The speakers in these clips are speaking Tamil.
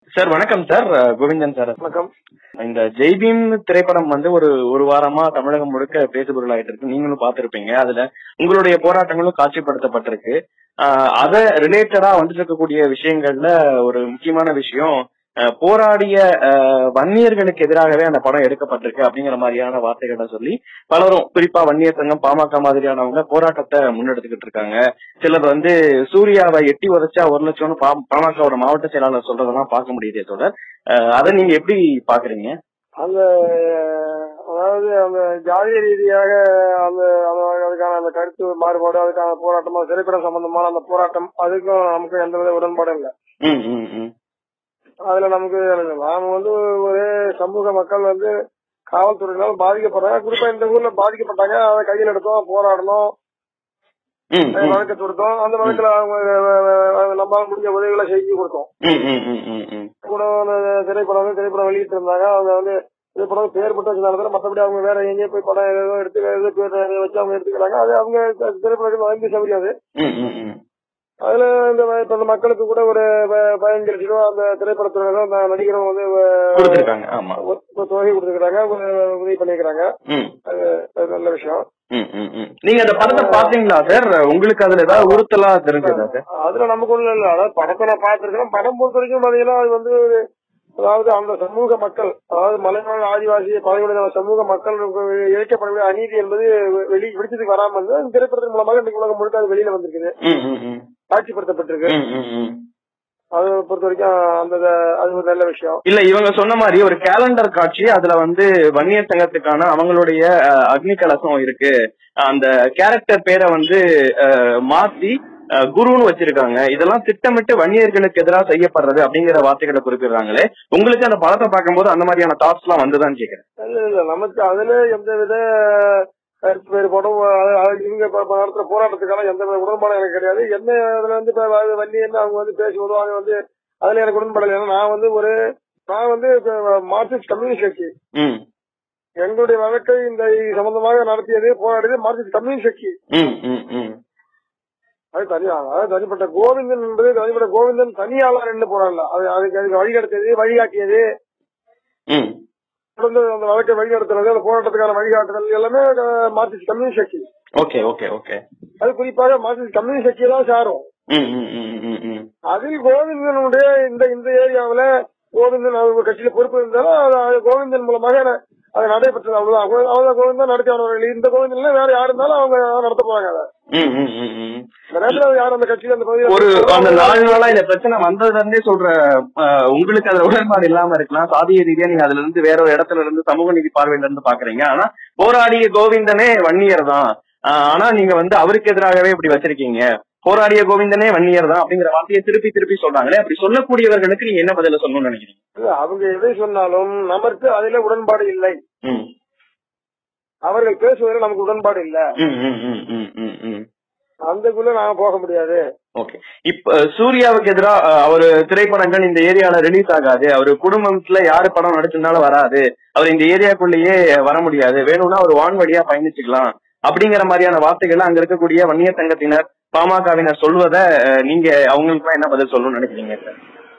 சார் வணக்கம் சார் கோவிந்தன் சார் வணக்கம் இந்த ஜெய்பீம் திரைப்படம் வந்து ஒரு ஒரு வாரமா தமிழகம் முழுக்க பேசுபொருளாயிட்டு இருக்கு நீங்களும் பார்த்திருப்பீங்க அதுல உங்களுடைய போராட்டங்களும் காட்சிப்படுத்தப்பட்டிருக்கு ஆஹ் அத ரிலேட்டடா வந்துட்டு இருக்கக்கூடிய விஷயங்கள்ல ஒரு முக்கியமான விஷயம் ஆஹ் போராடிய ஆஹ் வன்னியர்களுக்கு எதிராகவே அந்த படம் எடுக்கப்பட்டிருக்கு அப்படிங்கிற மாதிரியான வார்த்தைகளை சொல்லி பலரும் குறிப்பா வன்னியர் சங்கம் பாமக மாதிரியானவங்க போராட்டத்தை முன்னெடுத்துக்கிட்டு இருக்காங்க சிலர் வந்து சூர்யாவை எட்டி உதைச்சா ஒரு லட்சம்னு பா- பாமகவோட மாவட்ட செயலாளர் சொல்றதெல்லாம் பார்க்க முடியுதே தொடர் ஆஹ் அதை நீங்க எப்படி பாக்குறீங்க அந்த அதாவது அந்த ஜாதிய ரீதியாக அந்த அந்த- அதுக்கான அந்த கருத்து மாறுபாடு அதுக்கான போராட்டம் அது திரைப்படம் சம்பந்தமான அந்த போராட்டம் அதுக்கும் நமக்கு எந்த வித உடன்பாடும் இல்லை ம் ம் ம் அதுல நமக்கு நாம வந்து ஒரு சமூக மக்கள் வந்து காவல்துறையினால பாதிக்கப்படுறாங்க குறிப்பா இந்த ஊர்ல பாதிக்கப்பட்டாங்க அதை கையில் எடுத்தோம் போராடணும் ம் ம் வழக்கு தொடுத்தோம் அந்த வழக்குல அவங்க அஹ், நம்மளால முடிஞ்ச உதவிகளை செஞ்சு கொடுத்தோம் ம் ம் ம் ம் ம் கூட அந்த திரைப்படம் வந்து திரைப்படம் வெளியிட்டு இருந்தாங்க அவங்க வந்து திரைப்படம் பேர் மட்டும் வச்சதால மத்தபடி அவங்க வேற எங்கேயும் போய் படம் ஏதோ எடுத்து ஏதோ பேர் வச்சு அவங்க எடுத்துக்கிறாங்க அது அவங்க திரைப்படம் வாங்கி சௌகரியம் அது ம் ம் ம் அதுல இந்த ம- இப்ப இந்த மக்களுக்கு கூட ஒரு ப- பதினஞ்சு லட்சம் ரூபா அந்த திரைப்படத்துல அந்த நடிகரும் வந்து அஹ், கொடுத்திருக்காங்க ஆமா ஒரு ஒரு தொகை கொடுத்துருக்காங்க உதவி பண்ணிக்கிறாங்க ம் அது அது நல்ல விஷயம் ம் ம் ம் நீங்க அந்த படத்தை பாத்தீங்களா சார் உங்களுக்கு அதுல ஏதாவது உறுத்தலா தெரிஞ்சதா சார் அதுல நமக்கு ஒண்ணும் இல்ல அதாவது படத்தை நான் பார்த்திருக்கேன் படம் பொறுத்த வரைக்கும் பாத்தீங்கன்னா அது வந்து அதாவது அந்த சமூக மக்கள் அதாவது மலைவாழ் ஆதிவாசி பழங்குடியின சமூக மக்கள் இழைக்கப்படக்கூடிய அநீதி என்பது வெளி வெளிச்சத்துக்கு வராம வந்து அந்த திரைப்படத்தின் மூலமாக இன்னைக்கு உலகம் முழுக்க அது வெளியில வந்திருக்குது ம் ம் ம் காட்சிப்படுத்தப்பட்டிருக்கு ம் ம் ம் அது பொறுத்த வரைக்கும் அந்த அது ஒரு நல்ல விஷயம் இல்ல இவங்க சொன்ன மாதிரி ஒரு கேலண்டர் காட்சி அதுல வந்து வன்னியர் சங்கத்துக்கான அவங்களுடைய அஹ், அக்னி கலசம் இருக்கு அந்த கேரக்டர் பேரை வந்து அஹ், மாத்தி அஹ், குருன்னு வச்சிருக்காங்க இதெல்லாம் திட்டமிட்டு வன்னியர்களுக்கு எதிராக செய்யப்படுறது அப்படிங்கிற வார்த்தைகளை குறிப்பிடுறாங்களே உங்களுக்கு அந்த படத்தை பார்க்கும்போது அந்த மாதிரியான தாட்ஸ் எல்லாம் வந்துதான் கேக்குறேன் இல்ல இல்ல நமக்கு அதுல எந்த வித கருத்து வேறுபாடும் அது- அது இவங்க இப்ப இப்ப நடத்துற போராட்டத்துக்கான எந்த வித உடன்பாடும் எனக்கு கிடையாது என்ன அதுல வந்து இப்ப அது வள்ளி என்ன அவங்க வந்து பேசுவதோ அது வந்து அதுல எனக்கு உடன்பாடு ஏன்னா நான் வந்து ஒரு நான் வந்து இப்ப மார்க்சிஸ்ட் கம்யூனிஸ்ட் கட்சி ம் எங்களுடைய வழக்கை இந்த இது சம்பந்தமாக நடத்தியது போராடியது மார்க்சிஸ்ட் கம்யூனிஸ்ட் கட்சி ம் ம் ம் அது தனியா அதாவது தனிப்பட்ட கோவிந்தன் என்பது தனிப்பட்ட கோவிந்தன் தனியாளர் என்ன போராடல அது அதுக்கு அதுக்கு வழிநடத்தியது வழிகாட்டியது ம் தொடர்ந்து அந்த வழக்கை வழிநடத்துறது அந்த போராட்டத்துக்கான வழிகாட்டுதல் எல்லாமே அஹ், மார்க்சிஸ்ட் கம்யூனிஸ்ட் கட்சி ஓகே ஓகே ஓகே அது குறிப்பாக மார்க்சிஸ்ட் கம்யூனிஸ்ட் கட்சியை தான் சாரும் ம் ம் ம் ம் ம் அதில் கோவிந்தனுடைய இந்த இந்த ஏரியாவுல கோவிந்தன் அவர் கட்சியில பொறுப்பு இருந்தாலும் அது அது கோவிந்தன் மூலமாக ந- அது நடைபெற்றது அவ்வளவுதான் கோ- அவங்க கோவிந்தன் நடத்தி அவர்கள் இந்த கோவிந்தன்ல வேற யாரு இருந்தாலும் அவங்க நடத்த போறாங்க அதை ம் ம் ம் ம் இந்த நேரத்துல அது யாரும் அந்த கட்சியில அந்த பகுதியில ஒரு அந்த நாலு நாளா இந்த பிரச்சனை வந்ததுல இருந்தே சொல்ற அஹ், உங்களுக்கு அதுல உடன்பாடு இல்லாம இருக்கலாம் சாதிய ரீதியா நீங்க அதுல இருந்து வேற ஒரு இடத்துல இருந்து சமூக நீதி பார்வையில இருந்து பாக்குறீங்க ஆனா போராடிய கோவிந்தனே வன்னியர் தான் அஹ், ஆனா நீங்க வந்து அவருக்கு எதிராகவே இப்படி வச்சிருக்கீங்க போராடிய கோவிந்தனே வன்னியர் தான் அப்படிங்கிற வார்த்தையை திருப்பி திருப்பி சொல்றாங்களே அப்படி சொல்லக்கூடியவர்களுக்கு நீங்க என்ன பதில சொல்லணும்னு நினைக்கிறீங்க இல்ல, அவங்க எதை சொன்னாலும் நமக்கு அதில உடன்பாடு இல்லை ம் அவர்கள் பேசுவதில் நமக்கு உடன்பாடு இல்ல ம் ம் ம் ம் ம் ம் அந்தக்குள்ள நாம போக முடியாது ஓகே இப்ப சூர்யாவுக்கு எதிராக அவர் திரைப்படங்கள் இந்த ஏரியால ரிலீஸ் ஆகாது அவர் குடும்பத்துல யாரு படம் நடிச்சிருந்தாலும் வராது அவர் இந்த ஏரியாக்குள்ளேயே வர முடியாது வேணும்னா ஒரு வான்வழியா பயணிச்சுக்கலாம் அப்படிங்கிற மாதிரியான வார்த்தைகள் அங்க இருக்கக்கூடிய வன்னியர் சங்கத்தினர் பாமகவினர் சொல்வத அஹ், நீங்க அவங்களுக்கு என்ன பதில் சொல்லணும்னு நினைக்கிறீங்க சார்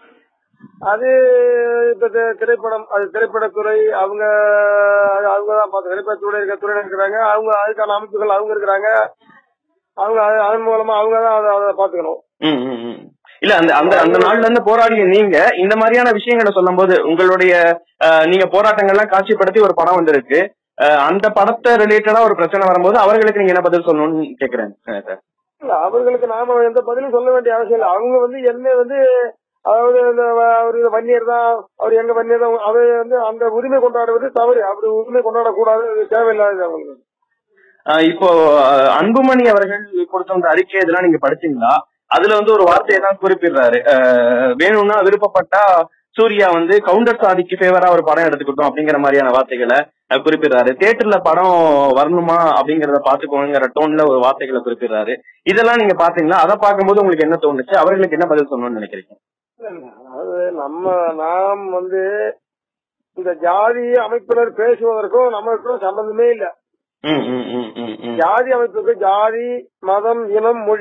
அது இப்ப தி- திரைப்படம் அது திரைப்படத்துறை அவங்க அவங்க தான் பார்த்து திரைப்படத்துறை இருக்க துறை இருக்கிறாங்க அவங்க அதுக்கான அமைப்புகள் அவங்க இருக்கிறாங்க அவங்க அது- அதன் மூலமா அவங்க தான் அதை அதை பாத்துக்கணும் ம், ம், ம். இல்ல அந்த அந்த அந்த நாள்ல இருந்து போராடிய நீங்க இந்த மாதிரியான விஷயங்களை சொல்லும்போது உங்களுடைய அஹ், நீங்க போராட்டங்கள்லாம் காட்சிப்படுத்தி ஒரு படம் வந்திருக்கு அஹ், அந்த படத்தை ரிலேட்டடா ஒரு பிரச்சனை வரும்போது அவர்களுக்கு நீங்க என்ன பதில் சொல்லணும்னு கேக்குறேன் அஹ், சார் இல்ல அவர்களுக்கு நாம எந்த பதிலும் சொல்ல வேண்டிய அவசியம் இல்லை அவங்க வந்து என்ன வந்து அதாவது இந்த வ- அவரு வன்னியர் தான் அவர் எங்க வன்னியர் தான் அதை வந்து அந்த உரிமை கொண்டாடுவது தவறு அப்படி உரிமை கொண்டாடக்கூடாது அது தேவையில்லாதது அவங்களுக்கு அஹ், இப்போ அஹ், அன்புமணி அவர்கள் கொடுத்த அந்த அறிக்கை இதெல்லாம் நீங்க படிச்சீங்களா அதுல வந்து ஒரு வார்த்தையை தான் குறிப்பிடுறாரு அஹ், வேணும்னா விருப்பப்பட்டா சூர்யா வந்து கவுண்டர் சாதிக்கு ஃபேவரா ஒரு படம் எடுத்துக்கிட்டோம் அப்படிங்கிற மாதிரியான வார்த்தைகளை அஹ், குறிப்பிடுறாரு தியேட்டர்ல படம் வரணுமா அப்படிங்கறத பாத்துக்கோங்கிற டோன்ல ஒரு வார்த்தைகளை குறிப்பிடுறாரு இதெல்லாம் நீங்க பாத்தீங்களா அதை பார்க்கும்போது உங்களுக்கு என்ன தோணுச்சு அவர்களுக்கு என்ன பதில் சொல்லணும்னு நினைக்கிறீங்க அதாவது நம்ம நாம் வந்து இந்த ஜாதி அமைப்பினர் பேசுவதற்கும் நமக்கும் சம்பந்தமே இல்ல ம், ம், ம், ம், ம். ஜாதி அமைப்புக்கு ஜாதி மதம் இனம் மொழி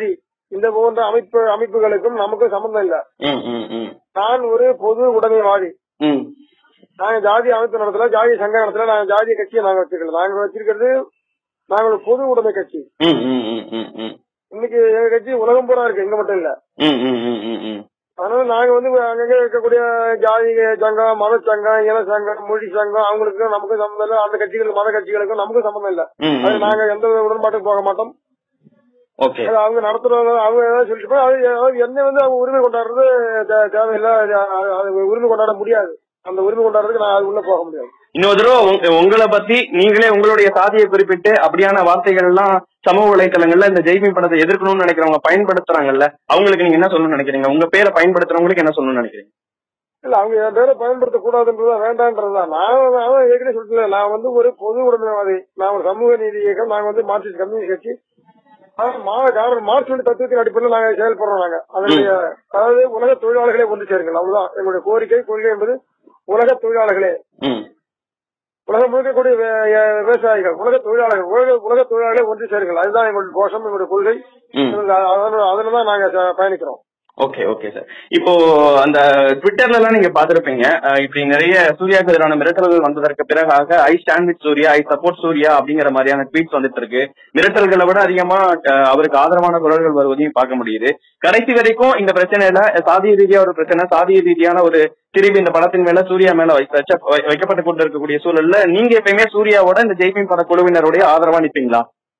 இந்த போன்ற அமைப்பு அமைப்புகளுக்கும் நமக்கும் சம்பந்தம் இல்ல ம் ம் ம் நான் ஒரு பொது உடைமைவாதி ம் நாங்க ஜாதி அமைப்பு நடத்தல ஜாதி சங்க நடத்தல நாங்க ஜாதி கட்சியை நாங்க வச்சிருக்கல நாங்க வச்சிருக்கிறது நாங்க ஒரு பொது உடைமை கட்சி ம் ம் ம் ம் ம் இன்னைக்கு எங்க கட்சி உலகம் பூரா இருக்கு எங்க மட்டும் இல்ல ம் ம் ம் ம் ம் அதனால நாங்க வந்து அங்கங்க இருக்கக்கூடிய ஜாதி சங்கம் மத சங்கம் இன சங்கம் மொழி சங்கம் அவங்களுக்கும் நமக்கும் சம்மந்தம் இல்ல அந்த கட்சிகள் மத கட்சிகளுக்கும் நமக்கும் சம்மந்தம் இல்ல ம் அது ம் நாங்க எந்த உடன்பாட்டுக்கும் போக மாட்டோம் ஓகே அது அவங்க நடத்துறவங்க அவங்க ஏதாவது சொல்லிட்டு போய் அது அதாவது என்ன வந்து அவங்க உரிமை கொண்டாடுறது தே- தேவையில்லை அது அது உரிமை கொண்டாட முடியாது அந்த உரிமை கொண்டாடுறதுக்கு நான் அது உள்ள போக முடியாது இன்னொரு தடவை உங்க- உங்களை பத்தி நீங்களே உங்களுடைய சாதியை குறிப்பிட்டு அப்படியான வார்த்தைகள் எல்லாம் சமூக வலைத்தளங்கள்ல இந்த ஜெய்பி படத்தை எதிர்க்கணும்னு நினைக்கிறவங்க பயன்படுத்துறாங்கல்ல அவங்களுக்கு நீங்க என்ன சொல்லணும்னு நினைக்கிறீங்க உங்க பேரை பயன்படுத்துறவங்களுக்கு என்ன சொல்லணும்னு நினைக்கிறீங்க இல்ல அவங்க என் பேரை பயன்படுத்த கூடாதுன்றதா வேண்டான்றதுதான் நான் வந்து- அதான் ஏற்கனவே சொல்லிட்டு நான் வந்து ஒரு பொது உடைமைவாதி நான் ஒரு சமூக நீதி இயக்கம் நாங்க வந்து மார்க்சிஸ்ட் கம்யூனிஸ்ட் கட்சி அதாவது மா- காரணம் மார்க்சிஸ்ட் தத்துவத்தின் அடிப்படையில் நாங்க செயல்படுறோம் நாங்க அதனுடைய அதாவது உலக தொழிலாளர்களே ஒன்று சேருங்கள் அவ்வளவுதான் எங்களுடைய கோரிக்கை கொள்கை என்பது உலக தொழிலாளர்களே ம் உலகம் முழுக்கக்கூடிய வே- எ- விவசாயிகள் உலக தொழிலாளர்கள் உலக உலக தொழிலாளர்களே ஒன்று சேருங்கள் அதுதான் எங்களுடைய கோஷம் எங்களுடைய கொள்கை ம் அதுல தான் நாங்க ச- பயணிக்கிறோம் ஓகே ஓகே சார் இப்போ அந்த ட்விட்டர்ல எல்லாம் நீங்க பாத்திருப்பீங்க அஹ் இப்படி நிறைய சூர்யாவுக்கு எதிரான மிரட்டல்கள் வந்ததற்கு பிறகாக I stand with Suriya I support Suriya அப்படிங்கிற மாதிரியான ட்வீட்ஸ் வந்துட்டு இருக்கு மிரட்டல்களை விட அதிகமா அஹ், அவருக்கு ஆதரவான குரல்கள் வருவதையும் பார்க்க முடியுது கடைசி வரைக்கும் இந்த பிரச்சனையில சாதிய ரீதியா ஒரு பிரச்சனை சாதிய ரீதியான ஒரு திரிவு இந்த படத்தின் மேல சூர்யா மேல வைக்க- வச்ச- வை- வைக்கப்பட்டு கொண்டு இருக்கக்கூடிய சூழல்ல நீங்க எப்பயுமே சூர்யாவோட இந்த ஜெய்பின் பட குழுவினருடைய ஆதரவா நிப்பீங்களா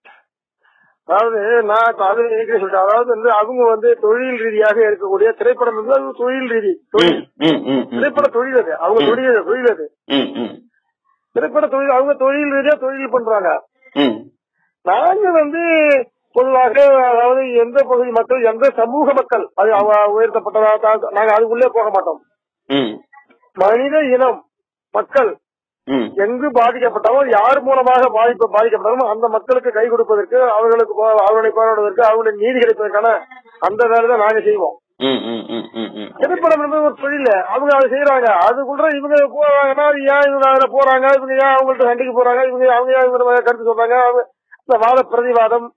அதாவது நான் இப்ப அது ஏற்கனவே சொல்லிட்டேன் அதாவது வந்து அவங்க வந்து தொழில் ரீதியாக இருக்கக்கூடிய திரைப்படம் வந்து அது தொழில் ரீதி தொழில் ம், ம், ம், ம், திரைப்பட தொழில் அது அவங்க தொழில் தொழில் அது ம், ம், திரைப்பட தொழில் அவங்க தொழில் ரீதியா தொழில் பண்றாங்க ம், நாங்க வந்து பொதுவாக அதாவது எந்த பகுதி மக்கள் எந்த சமூக மக்கள் அது அவ- உயர்த்தப்பட்டதா தாழ்த்த- நாங்க அதுக்குள்ளே போக மாட்டோம் ம், மனித இனம் மக்கள் ம், எங்கு பாதிக்கப்பட்டாலும் யார் மூலமாக பாதிப்பு பாதிக்கப்பட்டாலும் அந்த மக்களுக்கு கை கொடுப்பதற்கு அவர்களுக்கு போ- அவர்களை போராடுவதற்கு அவர்களுக்கு நீதி கிடைப்பதற்கான அந்த வேலை தான் நாங்க செய்வோம் ம், ம், ம், ம், ம். திரைப்படம் என்பது ஒரு தொழில் அவங்க அதை செய்யறாங்க அதுக்குள்ள இவங்க போறாங்கன்னா ஏன் இவங்க அதுல போறாங்க இவங்க ஏன் அவங்கள்ட்ட சண்டைக்கு போறாங்க இவங்க அவங்க ஏன் இவங்க கருத்து சொல்றாங்க அவங்க இந்த வாத பிரதிவாதம்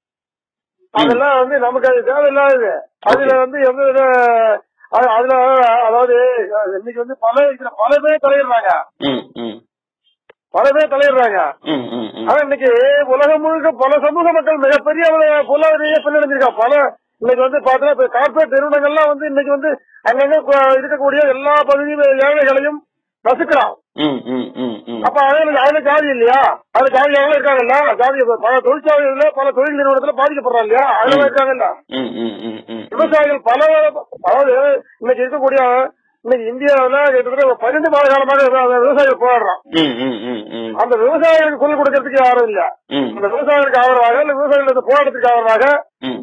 அதெல்லாம் வந்து நமக்கு அது தேவையில்லாதது அதுல வந்து எந்த வித அது- அதுல அதாவது இன்னைக்கு வந்து பல இதுல பல பேர் தலையிடுறாங்க ம், ம், பல பேர் தலையிடுறாங்க ம், ம், ம். ஆனா இன்னைக்கு உலகம் முழுக்க பல சமூக மக்கள் மிகப்பெரிய அளவுல பொருளாதார பின்னடைஞ்சிருக்கா பல இன்னைக்கு வந்து பாத்தீங்கன்னா இப்ப கார்பரேட் நிறுவனங்கள்லாம் வந்து இன்னைக்கு வந்து அங்கங்க கு- இருக்கக்கூடிய எல்லா பகுதி ஏழைகளையும் நசுக்கிறான் ம், ம், ம், ம். அப்ப அதுல அதுல ஜாதி இல்லையா அதுல ஜாதியாளர்கள் இருக்காங்கல்ல ஜாதி பல தொழிற்சாலைகள்ல பல தொழில் நிறுவனத்துல பாதிக்கப்படுறாங்க இல்லையா அதுல இருக்காங்கல்ல ம், ம், ம், ம். விவசாயிகள் பல அதாவது இன்னைக்கு இருக்கக்கூடிய இன்னைக்கு இந்தியாவுல கிட்டத்தட்ட ஒரு பன்னெண்டு மாத காலமாக விவ- விவசாயிகள் போராடுறான் ம், ம், ம், ம். அந்த விவசாயிகளுக்கு குரல் கொடுக்கறதுக்கு யாரும் இல்ல ம், அந்த விவசாயிகளுக்கு ஆதரவாக இல்ல விவசாயிகளுக்கு போராட்டத்துக்கு ஆதரவாக ம்.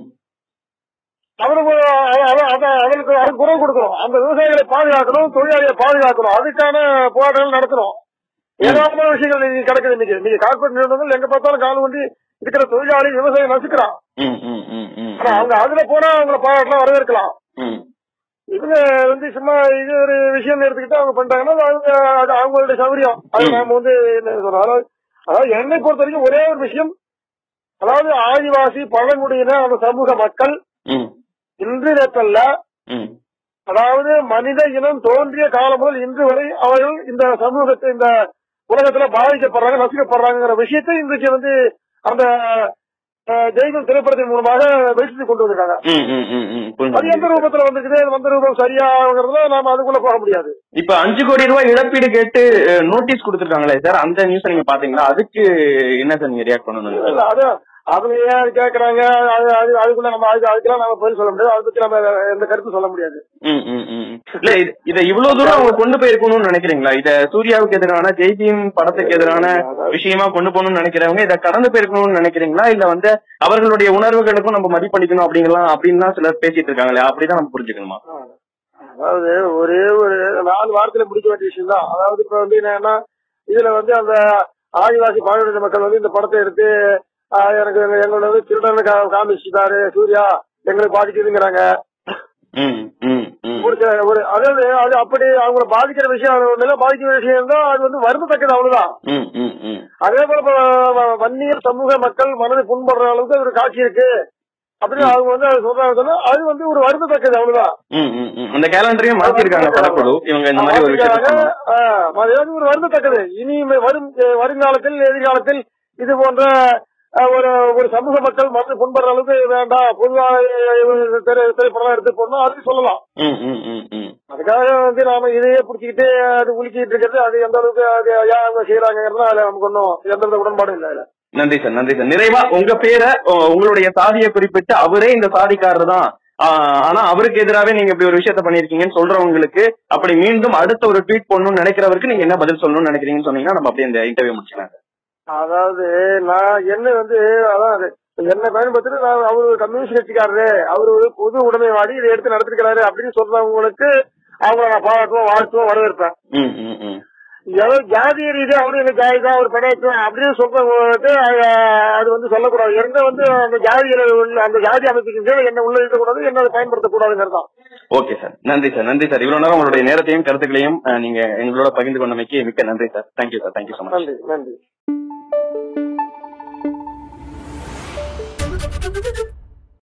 அவனுக்கு அவ- அவ- அவ- அவனுக்கு அவனுக்கு குரல் கொடுக்கணும் அந்த விவசாயிகளை பாதுகாக்கணும் தொழிலாளியை பாதுகாக்கணும் அதுக்கான போராட்டங்கள் நடத்தணும் ஏராளமான விஷயங்கள் இன்னைக்கு கிடக்குது இன்னைக்கு நீங்க கார்பரேட் நிறுவனங்கள் எங்க பார்த்தாலும் கால் வண்டி இருக்கிற தொழிலாளி விவசாயி நசுக்கிறான் ம், ம், ம், ம். ஆனா அவங்க அதுல போனா அவங்கள பாராட்டலாம் வரவேற்கலாம் ம். இவங்க வந்து சும்மா இது ஒரு விஷயம் எடுத்துக்கிட்டு அவங்க பண்றாங்கன்னா அது அவங்க அது அவங்களுடைய சௌரியம் அது நாம வந்து என்ன சொல்றோம் அதாவது அதாவது என்னை பொறுத்த வரைக்கும் ஒரே ஒரு விஷயம் அதாவது ஆதிவாசி பழங்குடியின அந்த சமூக மக்கள் ம், இன்று நேற்றல்ல ம். அதாவது மனித இனம் தோன்றிய காலம் முதல் இன்று வரை அவர்கள் இந்த சமூகத்தை இந்த உலகத்துல பாதிக்கப்படுறாங்க நசுக்கப்படுறாங்கிற விஷயத்தை இன்றைக்கு வந்து அந்த அஹ், தெய்வம் திரைப்படத்தின் மூலமாக வெளிச்சத்துக்கு கொண்டு வந்திருக்காங்க ம், ம், ம், ம். அது எந்த புரிஞ்சுது. ரூபத்துல வந்துருக்குது அது வந்த ரூபம் சரியாகிறதுல நாம அதுக்குள்ள போக முடியாது இப்ப அஞ்சு கோடி ரூபாய் இழப்பீடு கேட்டு நோட்டீஸ் கொடுத்திருக்காங்களே சார் அந்த நியூஸ் நீங்க பாத்தீங்களா அதுக்கு என்ன சார் நீங்க ரியாக்ட் பண்ணணும் இல்ல அது அவங்க ஏன் கேக்குறாங்க அது அது அதுக்குள்ள நம்ம அது அதுக்கெல்லாம் நம்ம பதில் சொல்ல முடியாது அதை பத்தி நம்ம எந்த கருத்து சொல்ல முடியாது ம், ம், ம். இல்ல இது- இத இவ்வளவு தூரம் அவங்க கொண்டு போயிருக்கணும்னு நினைக்கிறீங்களா இத சூர்யாவுக்கு எதிரான ஜெய்பீம் படத்துக்கு எதிரான விஷயமா கொண்டு போகணும்னு நினைக்கிறவங்க இத கடந்து போயிருக்கணும்னு நினைக்கிறீங்களா இல்ல வந்து அவர்களுடைய உணர்வுகளுக்கும் நம்ம மதிப்பளிக்கணும் அப்படிங்கலாம் அப்படின்னு தான் சிலர் பேசிட்டு இருக்காங்களே அப்படிதான் நம்ம புரிஞ்சுக்கணுமா அதாவது ஒரே ஒரு நாலு வாரத்துல முடிக்க வேண்டிய விஷயம் தான் அதாவது இப்ப வந்து என்னன்னா இதுல வந்து அந்த ஆதிவாசி பாடுபட்ட மக்கள் வந்து இந்த படத்தை எடுத்து ஆஹ், எனக்கு எங்களோட வந்து திருடன் கா- காமிச்சுட்டாரு சூர்யா எங்களுக்கு பாதிக்குதுங்கிறாங்க ம், ம், ம். ஒரு சில- ஒரு அதாவது அது அப்படி அவங்கள பாதிக்கிற விஷயம் அது ஒண்ணுல பாதிக்கிற விஷயம் தான் அது வந்து வருந்தத்தக்கது அவ்வளவுதான் ம், ம், ம். அதே போல இப்ப வ- வன்னியர் சமூக மக்கள் மனதை புண்படுற அளவுக்கு ஒரு காட்சி இருக்கு அப்படின்னு அவங்க வந்து அது சொல்றாங்க சொன்னா அது வந்து ஒரு வருந்தத்தக்கது அவ்வளவுதான் ம், ம், ம். அந்த கேலண்டரையும் மாத்திருக்காங்க படக்குழு இவங்க இந்த மாதிரி ஒரு விஷயத்த மாத்திருக்காங்க. பண்ணணும். ஆ, அது வந்து ஒரு வருந்தத்தக்கது இனி வரும் வருங்காலத்தில் எதிர்காலத்தில் இது போன்ற அஹ், ஒரு ஒரு சமூக மக்கள் மற்ற புண்படுற அளவுக்கு வேண்டாம் பொதுவாக அஹ், திரை திரைப்படம் எடுத்து போடணும் அது சொல்லலாம் ம், ம், ம், ம். அதுக்காக வந்து நாம இதையே பிடிச்சிக்கிட்டு அது உலுக்கிட்டு இருக்கிறது அது எந்த அளவுக்கு அது ஏன் அவங்க செய்யறாங்கிறது அதுல நமக்கு ஒன்றும் எந்த வித உடன்பாடும் இல்லை அதுல நன்றி சார் நன்றி சார் நிறைவா உங்க பேரை உ- உங்களுடைய சாதியை குறிப்பிட்டு அவரே இந்த சாதிக்காரர் தான் ஆஹ் ஆனா அவருக்கு எதிராவே நீங்க இப்படி ஒரு விஷயத்த பண்ணிருக்கீங்கன்னு சொல்றவங்களுக்கு அப்படி மீண்டும் அடுத்த ஒரு ட்வீட் பண்ணணும்னு நினைக்கிறவருக்கு நீங்க என்ன பதில் சொல்லணும்னு நினைக்கிறீங்கன்னு சொன்னீங்கன்னா நம்ம அப்படியே இந்த இன்டர்வியூ முடிச்சுக்கலாம் சார் அதாவது நான் என்ன வந்து அதான் அது என்ன பயன்படுத்தி நான் அவரு கம்யூனிஸ்ட் கட்சிக்காரரு அவரு ஒரு பொது உடைமைவாடி இதை எடுத்து நடத்திருக்கிறாரு அப்படின்னு சொல்றவங்களுக்கு அவங்கள நான் பாராட்டுவோம் வாழ்த்துவோம் வரவேற்பேன் ம் ம் ம் ஏதோ ஜாதிய ரீதியா அவரு எனக்கு ஜாதி தான் ஒரு படையத்துவம் அப்படின்னு சொல்றவங்களுக்கு அது அது வந்து சொல்லக்கூடாது என்ன வந்து அந்த ஜாதியில உள்ள அந்த ஜாதி அமைப்புக்கு கீழே என்ன உள்ள இருக்கக்கூடாது என்ன அதை பயன்படுத்தக்கூடாதுங்கிறது தான் ஓகே சார் நன்றி சார் நன்றி சார் இவ்வளவு நேரம் உங்களுடைய நேரத்தையும் கருத்துக்களையும் அஹ், நீங்க எங்களோட பகிர்ந்து கொண்டமைக்கு மிக்க நன்றி sir thank you sir thank you so much நன்றி நன்றி